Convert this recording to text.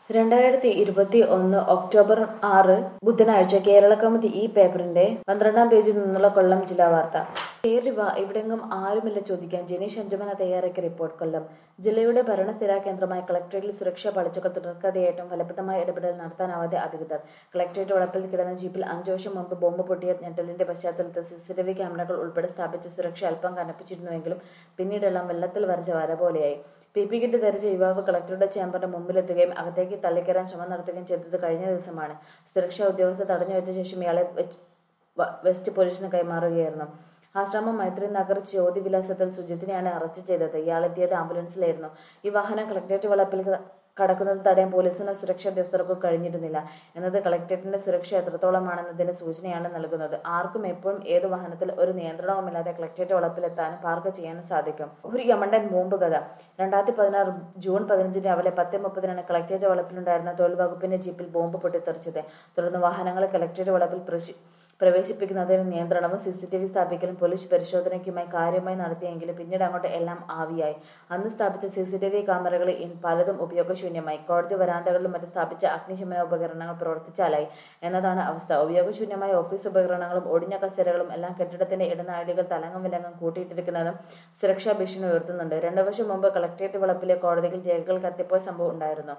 രണ്ടായിരത്തി ഇരുപത്തി ഒന്ന് ഒക്ടോബർ ആറ് ബുധനാഴ്ച കേരള കൗമുദി ഈ പേപ്പറിന്റെ പന്ത്രണ്ടാം പേജിൽ നിന്നുള്ള കൊല്ലം ജില്ലാ വാർത്ത കേറി വാ ഇവിടെങ്ങും ആരുമില്ല ചോദിക്കാൻ ജനീഷ് അഞ്ചുമന തയ്യാറാക്കിയ റിപ്പോർട്ട് കൊല്ലം ജില്ലയുടെ ഭരണസ്ഥിരാ കേന്ദ്രമായ കളക്ടറേറ്റിൽ സുരക്ഷാ പാളിച്ചകൾ തുടർക്കഥയായിട്ടും ഫലപ്രദമായ ഇടപെടൽ നടത്താനാവാതെ അധികൃതർ കളക്ടറേറ്റ് വളപ്പിൽ കിടന്ന ജീപ്പിൽ അഞ്ചു വർഷം മുമ്പ് ബോംബ് പൊട്ടിയ ഞെട്ടലിന്റെ പശ്ചാത്തലത്തിൽ സിസിടിവി ക്യാമറകൾ ഉൾപ്പെടെ സ്ഥാപിച്ച സുരക്ഷ അല്പം കനപ്പിച്ചിരുന്നുവെങ്കിലും പിന്നീടെല്ലാം വെള്ളത്തിൽ വരച്ച വര പോലെയായി പി പി കിറ്റ് ധരിച്ച യുവാവ് കളക്ടറുടെ ചേംബറിന്റെ മുമ്പിലെത്തുകയും അകത്തേക്ക് തള്ളിക്കയറാൻ ശ്രമം നടത്തുകയും ചെയ്തത് കഴിഞ്ഞ ദിവസമാണ് സുരക്ഷാ ഉദ്യോഗസ്ഥർ തടഞ്ഞു വെച്ച ശേഷം ഇയാളെ വെച്ച് വ- വെസ്റ്റ് പോലീസിന് കൈമാറുകയായിരുന്നു ആശ്രമം മൈത്രി നഗർ ജ്യോതി വിലാസത്തിൽ സുജിത്തിനെയാണ് അറസ്റ്റ് ചെയ്തത് ഇയാളെത്തിയത് ആംബുലൻസിലായിരുന്നു ഈ വാഹനം കളക്ടറേറ്റ് വളപ്പിൽ ക- കടക്കുന്നത് തടയാൻ പോലീസിനോ സുരക്ഷാ ഉദ്യോഗസ്ഥർക്കോ കഴിഞ്ഞിരുന്നില്ല എന്നത് കളക്ടറേറ്റിന്റെ സുരക്ഷ എത്രത്തോളമാണെന്നതിന്റെ സൂചനയാണ് നൽകുന്നത് ആർക്കും എപ്പോഴും ഏത് വാഹനത്തിൽ ഒരു നിയന്ത്രണവുമില്ലാതെ കളക്ടറേറ്റ് വളപ്പിലെത്താനും പാർക്ക് ചെയ്യാനും സാധിക്കും ഒരു യമണ്ടൻ ബോംബ് കഥ രണ്ടായിരത്തി പതിനാറ് ജൂൺ പതിനഞ്ചിന് രാവിലെ പത്ത് മുപ്പതിനാണ് കളക്ടറേറ്റ് വളപ്പിലുണ്ടായിരുന്ന തൊഴിൽ വകുപ്പിന്റെ ജീപ്പിൽ ബോംബ് പൊട്ടിത്തെറിച്ചത് തുടർന്ന് വാഹനങ്ങൾ കളക്ടറേറ്റ് വളപ്പിൽ പ്രശി പ്രവേശിപ്പിക്കുന്നതിന് നിയന്ത്രണവും സി സി ടി വി സ്ഥാപിക്കലും പോലീസ് പരിശോധനയ്ക്കുമായി കാര്യമായി നടത്തിയെങ്കിലും പിന്നീട് അങ്ങോട്ട് എല്ലാം ആവിയായി അന്ന് സ്ഥാപിച്ച സി സി ടി വി ക്യാമറകളിൽ ഇൻ പലതും ഉപയോഗശൂന്യമായി കോടതി വരാന്തകളിലും മറ്റും സ്ഥാപിച്ച അഗ്നിശമന ഉപകരണങ്ങൾ പ്രവർത്തിച്ചാലായി എന്നതാണ് അവസ്ഥ ഉപയോഗശൂന്യമായ ഓഫീസ് ഉപകരണങ്ങളും ഒടിഞ്ഞ കസേരകളും എല്ലാം കെട്ടിടത്തിന്റെ ഇടനാഴികൾ തലങ്ങും വിലങ്ങും കൂട്ടിയിട്ടിരിക്കുന്നതും സുരക്ഷാ ഭീഷണി ഉയർത്തുന്നുണ്ട് രണ്ടു വർഷം മുമ്പ് കളക്ടറേറ്റ് വളപ്പിലെ കോടതിയിൽ രേഖകൾ കത്തിപ്പോയ സംഭവം ഉണ്ടായിരുന്നു